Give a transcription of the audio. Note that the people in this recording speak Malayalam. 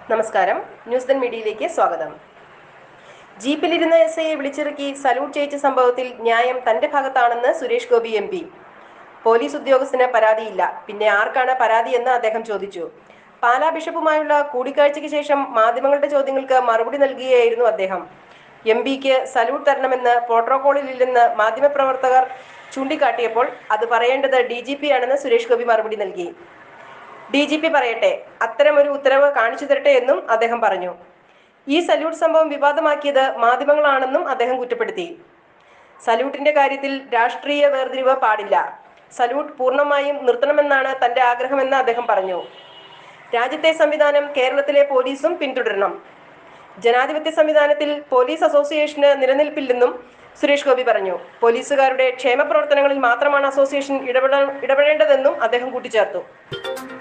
നമസ്കാരം ന്യൂസ് ദൻ മീഡിയയിലേക്ക് സ്വാഗതം ജീപ്പിലിരുന്ന എസ് ഐയെ വിളിച്ചിറക്കി സല്യൂട്ട് ചെയ്യിച്ച സംഭവത്തിൽ ന്യായം തന്റെ ഭാഗത്താണെന്ന് Suresh Gopi M P police ഉദ്യോഗസ്ഥന് പരാതിയില്ല പിന്നെ ആർക്കാണ് പരാതിയെന്ന് അദ്ദേഹം ചോദിച്ചു പാലാ ബിഷപ്പുമായുള്ള കൂടിക്കാഴ്ചയ്ക്ക് ശേഷം മാധ്യമങ്ങളുടെ ചോദ്യങ്ങൾക്ക് മറുപടി നൽകുകയായിരുന്നു അദ്ദേഹം എം പിക്ക് സല്യൂട്ട് തരണമെന്ന് പ്രോട്ടോകോളിലില്ലെന്ന് മാധ്യമപ്രവർത്തകർ ചൂണ്ടിക്കാട്ടിയപ്പോൾ അത് പറയേണ്ടത് ഡി ജി പി ആണെന്ന് സുരേഷ് ഗോപി മറുപടി നൽകി ഡി ജി പി പറയട്ടെ അത്തരമൊരു ഉത്തരവ് കാണിച്ചു തരട്ടെ എന്നും അദ്ദേഹം പറഞ്ഞു ഈ സല്യൂട്ട് സംഭവം വിവാദമാക്കിയത് മാധ്യമങ്ങളാണെന്നും അദ്ദേഹം കുറ്റപ്പെടുത്തി സല്യൂട്ടിന്റെ കാര്യത്തിൽ രാഷ്ട്രീയ വേർതിരിവ് പാടില്ല സല്യൂട്ട് പൂർണ്ണമായും നിർത്തണമെന്നാണ് തന്റെ ആഗ്രഹമെന്ന് അദ്ദേഹം പറഞ്ഞു രാജ്യത്തെ സംവിധാനം കേരളത്തിലെ പോലീസും പിന്തുടരണം ജനാധിപത്യ സംവിധാനത്തിൽ പോലീസ് അസോസിയേഷന് നിലനിൽപ്പില്ലെന്നും സുരേഷ് ഗോപി പറഞ്ഞു പോലീസുകാരുടെ ക്ഷേമ പ്രവർത്തനങ്ങളിൽ മാത്രമാണ് അസോസിയേഷൻ ഇടപെട ഇടപെടേണ്ടതെന്നും അദ്ദേഹം കൂട്ടിച്ചേർത്തു